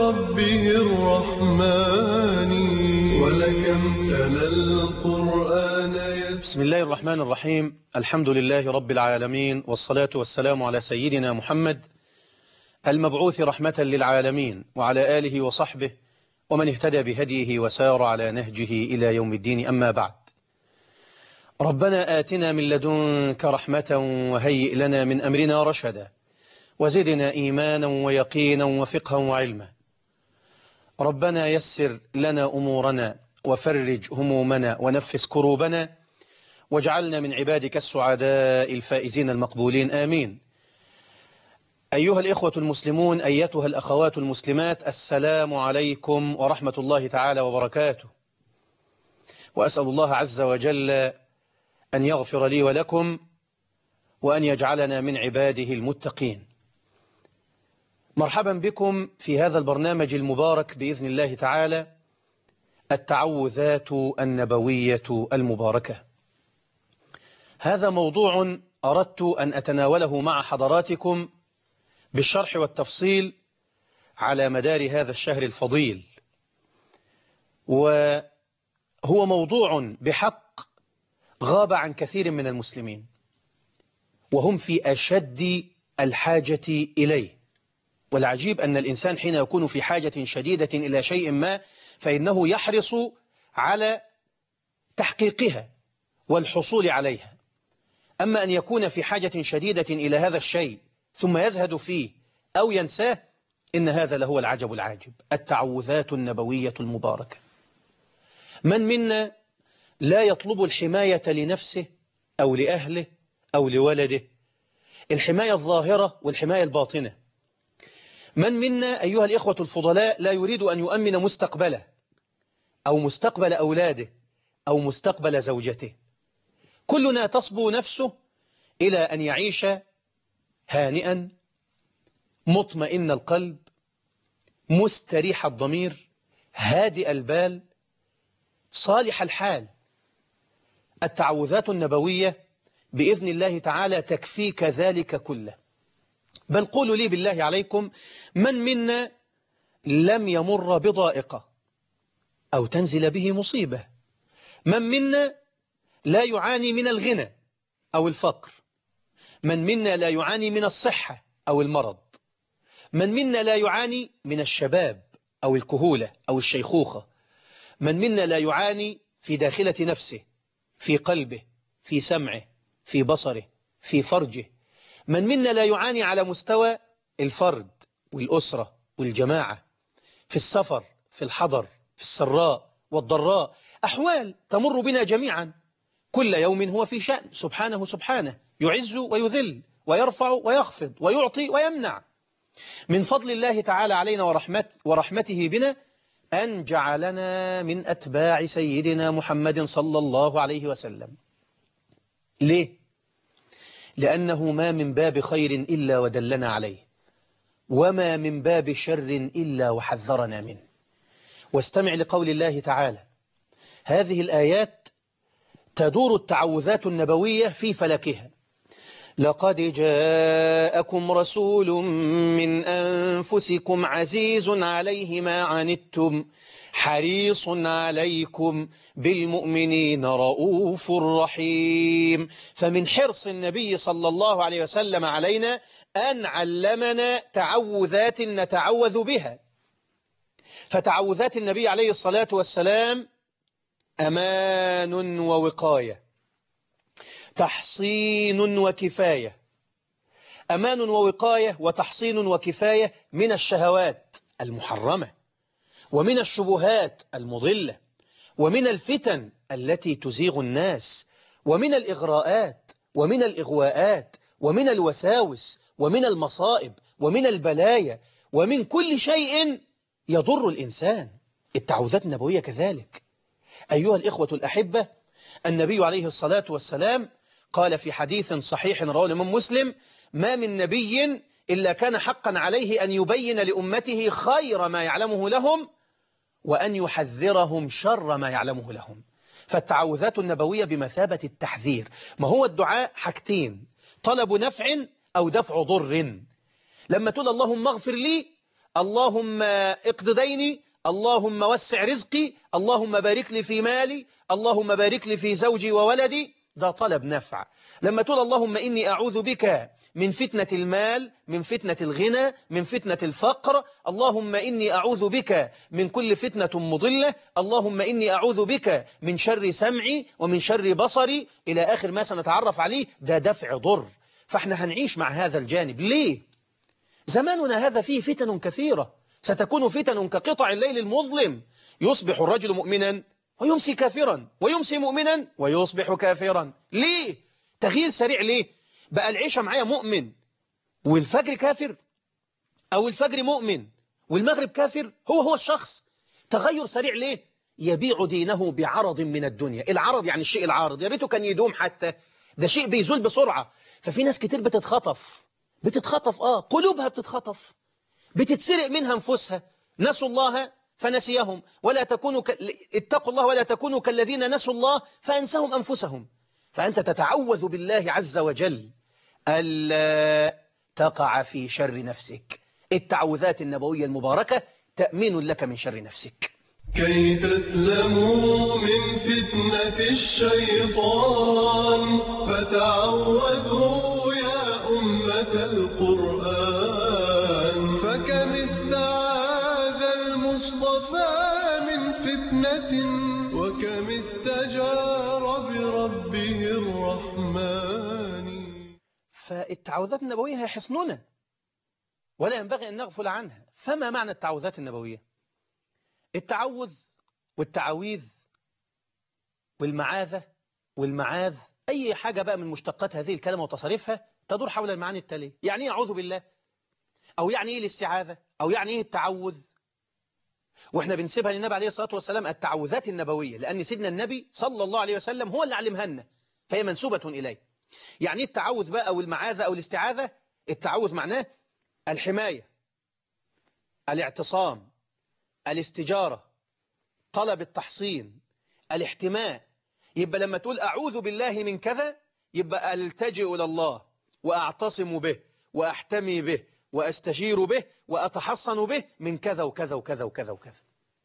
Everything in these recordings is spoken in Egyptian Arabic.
ربه الرحمن ولكم تلا القرآن يسر بسم الله الرحمن الرحيم الحمد لله رب العالمين والصلاة والسلام على سيدنا محمد المبعوث رحمة للعالمين وعلى آله وصحبه ومن اهتدى بهديه وسار على نهجه إلى يوم الدين أما بعد ربنا آتنا من لدنك رحمة وهيئ لنا من أمرنا رشدا وزدنا إيمانا ويقينا وفقها وعلما ربنا يسر لنا أمورنا وفرج همومنا ونفس كروبنا واجعلنا من عبادك السعداء الفائزين المقبولين آمين أيها الإخوة المسلمون أيتها الأخوات المسلمات السلام عليكم ورحمة الله تعالى وبركاته وأسأل الله عز وجل أن يغفر لي ولكم وأن يجعلنا من عباده المتقين مرحبا بكم في هذا البرنامج المبارك بإذن الله تعالى التعوذات النبوية المباركة هذا موضوع أردت أن أتناوله مع حضراتكم بالشرح والتفصيل على مدار هذا الشهر الفضيل وهو موضوع بحق غاب عن كثير من المسلمين وهم في أشد الحاجة إليه والعجيب أن الإنسان حين يكون في حاجة شديدة إلى شيء ما فإنه يحرص على تحقيقها والحصول عليها أما أن يكون في حاجة شديدة إلى هذا الشيء ثم يزهد فيه أو ينساه إن هذا لهو العجب العاجب التعوذات النبوية المباركة من منا لا يطلب الحماية لنفسه أو لأهله أو لولده الحماية الظاهرة والحماية الباطنة من منا أيها الإخوة الفضلاء لا يريد أن يؤمن مستقبله أو مستقبل أولاده أو مستقبل زوجته كلنا تصبو نفسه إلى أن يعيش هانئا مطمئن القلب مستريح الضمير هادئ البال صالح الحال التعوذات النبوية بإذن الله تعالى تكفيك ذلك كله بل قولوا لي بالله عليكم من منا لم يمر بضائقة أو تنزل به مصيبة من منا لا يعاني من الغنى أو الفقر من منا لا يعاني من الصحة أو المرض من منا لا يعاني من الشباب أو الكهولة أو الشيخوخة من منا لا يعاني في داخلة نفسه في قلبه في سمعه في بصره في فرجه من منا لا يعاني على مستوى الفرد والأسرة والجماعة في السفر في الحضر في السراء والضراء أحوال تمر بنا جميعا كل يوم هو في شأن سبحانه سبحانه يعز ويذل ويرفع ويخفض ويعطي ويمنع من فضل الله تعالى علينا ورحمت ورحمته بنا أن جعلنا من أتباع سيدنا محمد صلى الله عليه وسلم ليه؟ لأنه ما من باب خير إلا ودلنا عليه وما من باب شر إلا وحذرنا منه واستمع لقول الله تعالى هذه الآيات تدور التعوذات النبوية في فلكها لقد جاءكم رسول من أنفسكم عزيز عليه ما عنتم حريص عليكم بالمؤمنين رؤوف رحيم فمن حرص النبي صلى الله عليه وسلم علينا أن علمنا تعوذات نتعوذ بها فتعوذات النبي عليه الصلاة والسلام أمان ووقاية تحصين وكفاية أمان ووقاية وتحصين وكفاية من الشهوات المحرمة ومن الشبهات المضلة ومن الفتن التي تزيغ الناس ومن الإغراءات ومن الإغواءات ومن الوساوس ومن المصائب ومن البلايا ومن كل شيء يضر الإنسان التعوذات النبوية كذلك أيها الإخوة الأحبة النبي عليه الصلاة والسلام قال في حديث صحيح رواه الإمام مسلم ما من نبي إلا كان حقا عليه أن يبين لأمته خير ما يعلمه لهم وأن يحذرهم شر ما يعلمه لهم فالتعوذات النبوية بمثابة التحذير ما هو الدعاء حاجتين طلب نفع أو دفع ضر لما تقول اللهم اغفر لي اللهم اقض ديني اللهم وسع رزقي اللهم بارك لي في مالي اللهم بارك لي في زوجي وولدي ده طلب نفع لما تقول اللهم إني أعوذ بك من فتنة المال من فتنة الغنى من فتنة الفقر اللهم إني أعوذ بك من كل فتنة مضلة اللهم إني أعوذ بك من شر سمعي ومن شر بصري إلى آخر ما سنتعرف عليه ده دفع ضر فاحنا هنعيش مع هذا الجانب ليه؟ زماننا هذا فيه فتن كثيرة ستكون فتن كقطع الليل المظلم يصبح الرجل مؤمنا ويمسي كافرا ويمسي مؤمنا ويصبح كافرا ليه؟ تغيير سريع ليه؟ بقى العيشة معايا مؤمن والفجر كافر أو الفجر مؤمن والمغرب كافر هو هو الشخص تغير سريع ليه؟ يبيع دينه بعرض من الدنيا العرض يعني الشيء العارض يا ريته كان يدوم حتى ده شيء بيزول بسرعة ففي ناس كتير بتتخطف بتتخطف آه قلوبها بتتخطف بتتسرق منها انفسها نسوا الله فنسيهم ولا تكونوا ك... اتقوا الله ولا تكونوا كالذين نسوا الله فأنسهم أنفسهم فأنت تتعوذ بالله عز وجل ألا تقع في شر نفسك التعوذات النبوية المباركة تأمين لك من شر نفسك كي تسلموا من فتنة الشيطان فتعوذوا يا أمة القرآن فكم استعاذ المصطفى من فتنة وكم استجار بربه الرحمن فالتعوذات النبوية هي حصننا ولا ينبغي أن نغفل عنها فما معنى التعوذات النبوية التعوذ والتعاويذ والمعاذة والمعاذ أي حاجة بقى من مشتقات هذه الكلمة وتصاريفها تدور حول المعاني التالية يعني ايه أعوذ بالله أو يعني إيه الاستعاذة أو يعني إيه التعوذ وإحنا بنسيبها للنبي عليه الصلاة والسلام التعوذات النبوية لأن سيدنا النبي صلى الله عليه وسلم هو اللي علمها لنا فهي منسوبة إليه يعني إيه التعوذ بقى أو المعاذة أو الاستعاذة التعوذ معناه الحماية الاعتصام الاستجارة طلب التحصين الاحتماء يبقى لما تقول أعوذ بالله من كذا يبقى ألتجئ إلى الله وأعتصم به وأحتمي به وأستجير به وأتحصن به من كذا وكذا وكذا وكذا وكذا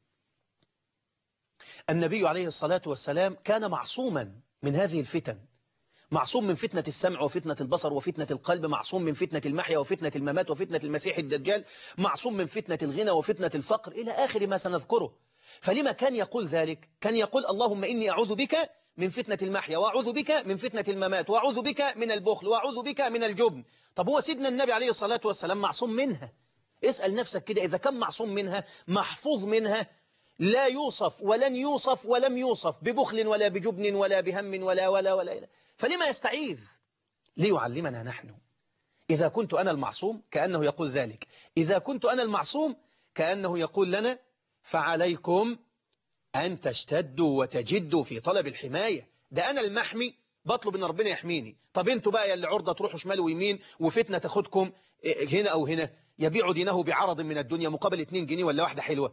النبي عليه الصلاة والسلام كان معصوما من هذه الفتن معصوم من فتنة السمع وفتنة البصر وفتنة القلب معصوم من فتنة المحيا وفتنة الممات وفتنة المسيح الدجال معصوم من فتنة الغنى وفتنة الفقر إلى آخر ما سنذكره فلما كان يقول ذلك كان يقول اللهم إني أعوذ بك من فتنة المحيا وأعوذ بك من فتنة الممات وأعوذ بك من البخل وأعوذ بك من الجبن طب هو سيدنا النبي عليه الصلاة والسلام معصوم منها اسأل نفسك كده إذا كان معصوم منها محفوظ منها لا يوصف ولن يوصف ولم يوصف ببخل ولا بجبن ولا بهم ولا ولا ولا, ولا. فلما يستعيذ ليعلمنا نحن إذا كنت أنا المعصوم كأنه يقول ذلك إذا كنت أنا المعصوم كأنه يقول لنا فعليكم أن تشتدوا وتجدوا في طلب الحماية ده أنا المحمي بطلب ان ربنا يحميني طب انتوا بقى يا اللي عرضة تروحوا شمال ويمين وفتنة تاخدكم هنا أو هنا يبيع دينه بعرض من الدنيا مقابل 2 جنيه ولا واحدة حلوة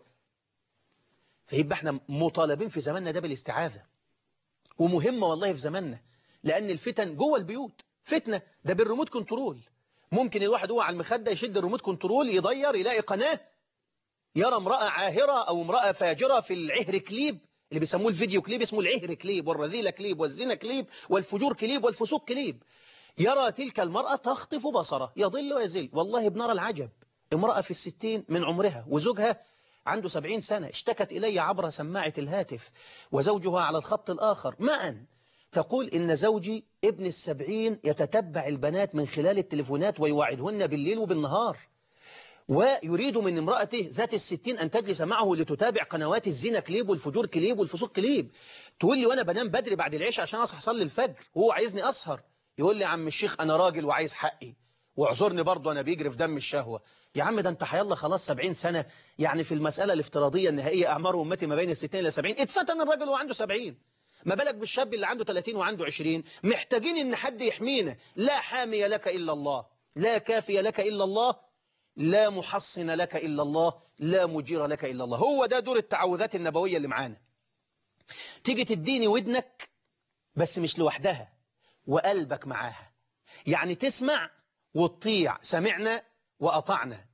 فيبقى احنا مطالبين في زماننا ده بالاستعاذة ومهمة والله في زماننا لأن الفتن جوه البيوت فتنة ده بالريموت كنترول ممكن الواحد هو على المخدة يشد الريموت كنترول يضير يلاقي قناة يرى امرأة عاهرة أو امرأة فاجرة في العهر كليب اللي بيسموه الفيديو كليب اسمه العهر كليب والرذيلة كليب والزنا كليب والفجور كليب والفسوق كليب يرى تلك المرأة تخطف بصره يضل ويزل والله بنرى العجب امرأة في الستين من عمرها وزوجها عنده سبعين سنة اشتكت إلي عبر سماعة الهاتف وزوجها على الخط الآخر معا تقول إن زوجي ابن السبعين يتتبع البنات من خلال التلفونات ويوعدهن بالليل وبالنهار ويريد من امرأته ذات الستين أن تجلس معه لتتابع قنوات الزنا كليب والفجور كليب والفسوق كليب تقول لي وأنا بنام بدري بعد العشاء عشان أصحى أصلي الفجر وهو عايزني أسهر يقول لي يا عم الشيخ أنا راجل وعايز حقي واعذرني برضه أنا بيجري في دم الشهوة يا عم ده أنت حيالله خلاص 70 سنة يعني في المسألة الافتراضية النهائية أعمار أمتي ما بين الستين إلى 70 اتفتن الراجل وعنده 70 ما بالك بالشاب اللي عنده 30 وعنده 20 محتاجين ان حد يحمينا لا حامي لك إلا الله لا كافي لك إلا الله لا محصن لك إلا الله لا مجير لك إلا الله هو ده دور التعوذات النبوية اللي معانا تيجي تديني ودنك بس مش لوحدها وقلبك معاها يعني تسمع وتطيع سمعنا وأطعنا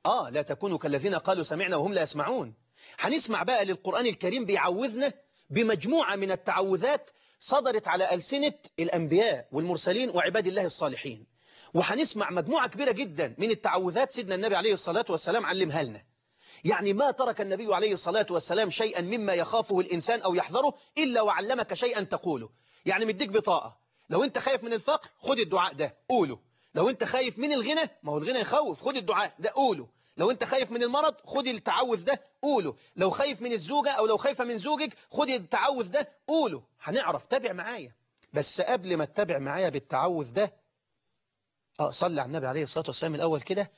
آه لا تكونوا كالذين قالوا سمعنا وهم لا يسمعون هنسمع بقى للقرآن الكريم بيعوذنا بمجموعة من التعوذات صدرت على ألسنة الأنبياء والمرسلين وعباد الله الصالحين وهنسمع مجموعة كبيرة جدا من التعوذات سيدنا النبي عليه الصلاة والسلام علمها لنا يعني ما ترك النبي عليه الصلاة والسلام شيئا مما يخافه الإنسان أو يحذره إلا وعلمك شيئا تقوله يعني مديك بطاقة لو أنت خايف من الفقر خد الدعاء ده قوله لو أنت خايف من الغنى ما هو الغنى يخوف خد الدعاء ده قوله لو أنت خايف من المرض خد التعوذ ده قوله لو خايف من الزوجة أو لو خايفة من زوجك خد التعوذ ده قوله هنعرف تابع معايا بس قبل ما تتابع معايا بالتعوذ ده اه صلي على النبي عليه الصلاة والسلام الأول كده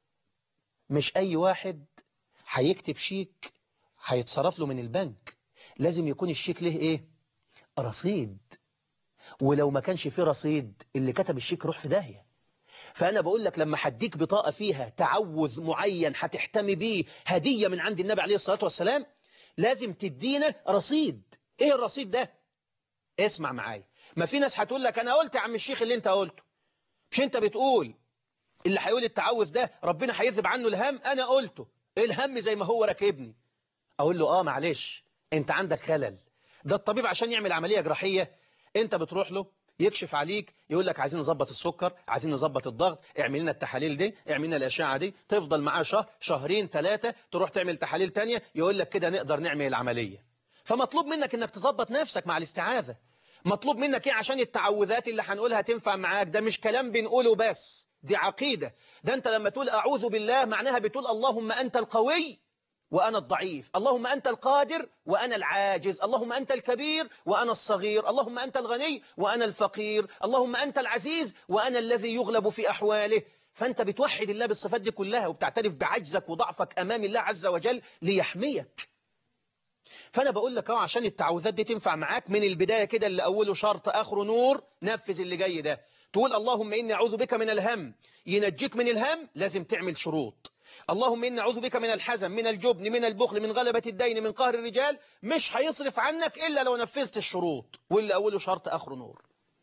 مش أي واحد هيكتب شيك هيتصرف له من البنك لازم يكون الشيك له ايه رصيد ولو ما كانش فيه رصيد اللي كتب الشيك روح في داهية فأنا بقول لك لما هديك بطاقة فيها تعوذ معين هتحتمي بيه هدية من عند النبي عليه الصلاة والسلام لازم تدينا رصيد ايه الرصيد ده اسمع معايا ما في ناس هتقول لك انا قلت يا عم الشيخ اللي انت قلته مش انت بتقول اللي هيقول التعوذ ده ربنا هيذهب عنه الهم انا قلته الهم زي ما هو راكبني اقول له اه معلش انت عندك خلل ده الطبيب عشان يعمل عملية جراحية انت بتروح له يكشف عليك يقول لك عايزين نظبط السكر عايزين نظبط الضغط اعمل لنا التحاليل دي اعمل لنا الاشعه دي تفضل معاه شهر شهرين ثلاثه تروح تعمل تحاليل تانية يقول لك كده نقدر نعمل العمليه فمطلوب منك انك تظبط نفسك مع الاستعاذه مطلوب منك ايه عشان التعوذات اللي هنقولها تنفع معاك ده مش كلام بنقوله بس دي عقيدة ده انت لما تقول اعوذ بالله معناها بتقول اللهم انت القوي وأنا الضعيف اللهم أنت القادر وأنا العاجز اللهم أنت الكبير وأنا الصغير اللهم أنت الغني وأنا الفقير اللهم أنت العزيز وأنا الذي يغلب في أحواله فأنت بتوحد الله بالصفات دي كلها وبتعترف بعجزك وضعفك أمام الله عز وجل ليحميك فأنا بقول لك اهو عشان التعوذات دي تنفع معاك من البداية كده اللي أوله شرط آخره نور نفذ اللي جاي ده تقول اللهم إني أعوذ بك من الهم ينجيك من الهم لازم تعمل شروط اللهم إني أعوذ بك من الحزن من الجبن من البخل من غلبة الدين من قهر الرجال مش هيصرف عنك إلا لو نفذت الشروط واللي أوله شرط آخره نور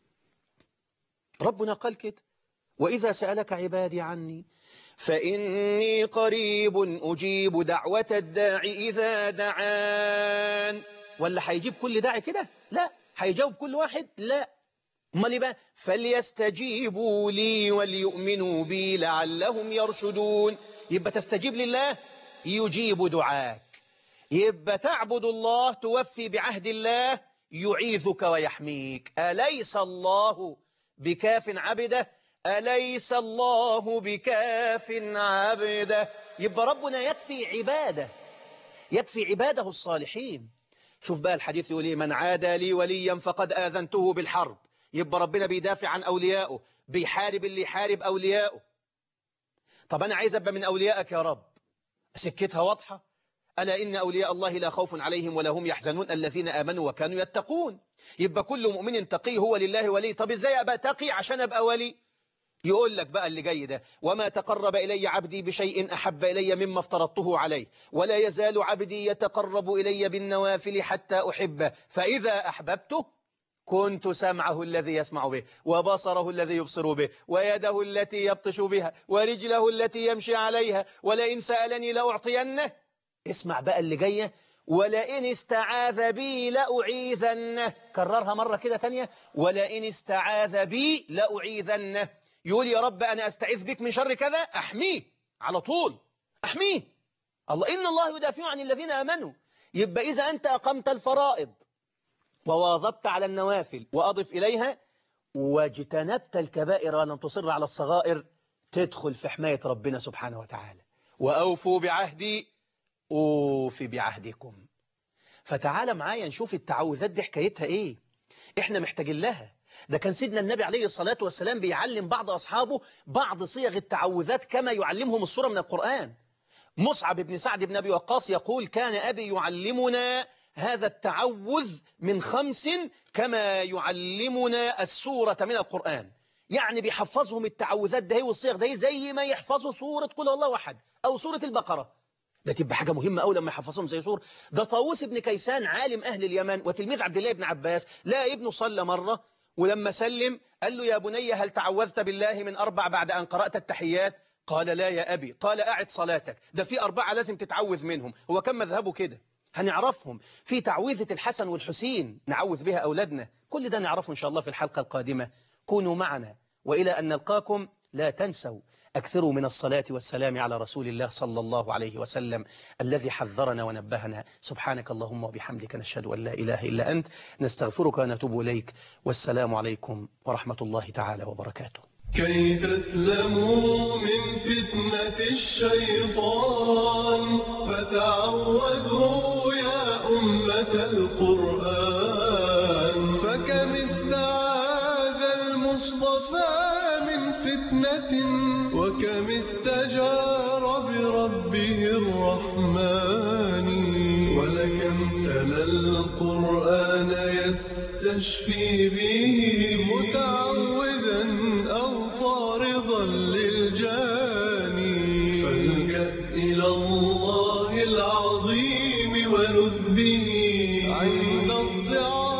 ربنا قال كده وإذا سألك عبادي عني فإني قريب أجيب دعوة الداعي إذا دعان ولا هيجيب كل داعي كده لا هيجاوب كل واحد لا امال بقى فليستجيبوا لي وليؤمنوا بي لعلهم يرشدون يبقى تستجيب لله يجيب دعاك يبقى تعبد الله توفي بعهد الله يعيذك ويحميك أليس الله بكاف عبده أليس الله بكاف عبده يبقى ربنا يكفي عباده يكفي عباده الصالحين شوف بقى الحديث يقول ايه من عادى لي وليا فقد آذنته بالحرب يبقى ربنا بيدافع عن أوليائه بيحارب اللي يحارب أوليائه طب أنا عايز أبقى من أوليائك يا رب سكتها واضحة ألا إن أولياء الله لا خوف عليهم ولا هم يحزنون الذين آمنوا وكانوا يتقون يبقى كل مؤمن تقي هو لله ولي طب إزاي أبقى تقي عشان أبقى ولي يقول لك بقى اللي جاي ده وما تقرب إلي عبدي بشيء أحب إلي مما افترضته عليه ولا يزال عبدي يتقرب إلي بالنوافل حتى أحبه فإذا أحببته كنت سمعه الذي يسمع به وبصره الذي يبصر به ويده التي يبطش بها ورجله التي يمشي عليها ولئن سألني لأعطينه اسمع بقى اللي جاية ولئن استعاذ بي لأعيذنه كررها مرة كده تانية ولئن استعاذ بي لأعيذنه يقول يا رب أنا أستعيذ بك من شر كذا أحميه على طول أحميه الله إن الله يدافع عن الذين آمنوا يبقى إذا أنت أقمت الفرائض وواظبت على النوافل وأضف إليها واجتنبت الكبائر ولم تصر على الصغائر تدخل في حماية ربنا سبحانه وتعالى وأوفوا بعهدي أوفي بعهدكم فتعال معايا نشوف التعوذات دي حكايتها إيه إحنا محتاجين لها ده كان سيدنا النبي عليه الصلاة والسلام بيعلم بعض أصحابه بعض صيغ التعوذات كما يعلمهم الصورة من القرآن مصعب بن سعد بن أبي وقاص يقول كان أبي يعلمنا هذا التعوذ من خمس كما يعلمنا السورة من القرآن يعني بيحفظهم التعوذات ده والصيغ ده زي ما يحفظوا سورة قل الله أحد أو سورة البقرة ده تبقى حاجة مهمة أوي لما يحفظهم زي سور ده طاووس بن كيسان عالم أهل اليمن وتلميذ عبد الله بن عباس لا ابنه صلى مرة ولما سلم قال له يا بني هل تعوذت بالله من أربع بعد أن قرأت التحيات قال لا يا أبي قال أعد صلاتك ده في أربعة لازم تتعوذ منهم هو كم مذهبه كده هنعرفهم في تعويذة الحسن والحسين نعوذ بها أولادنا كل ده نعرفه إن شاء الله في الحلقة القادمة كونوا معنا وإلى أن نلقاكم لا تنسوا أكثروا من الصلاة والسلام على رسول الله صلى الله عليه وسلم الذي حذرنا ونبهنا سبحانك اللهم وبحمدك نشهد أن لا إله إلا أنت نستغفرك ونتوب إليك والسلام عليكم ورحمة الله تعالى وبركاته كي تسلموا من فتنة الشيطان فتعوذوا يا أمة القرآن فكم استعاذ المصطفى من فتنة وكم استجار بربه الرحمن ولكم تلا القرآن يستشفي به متعوذا أو طارضا للجاني فالجأ إلى الله العظيم ونذ به عند الصعاب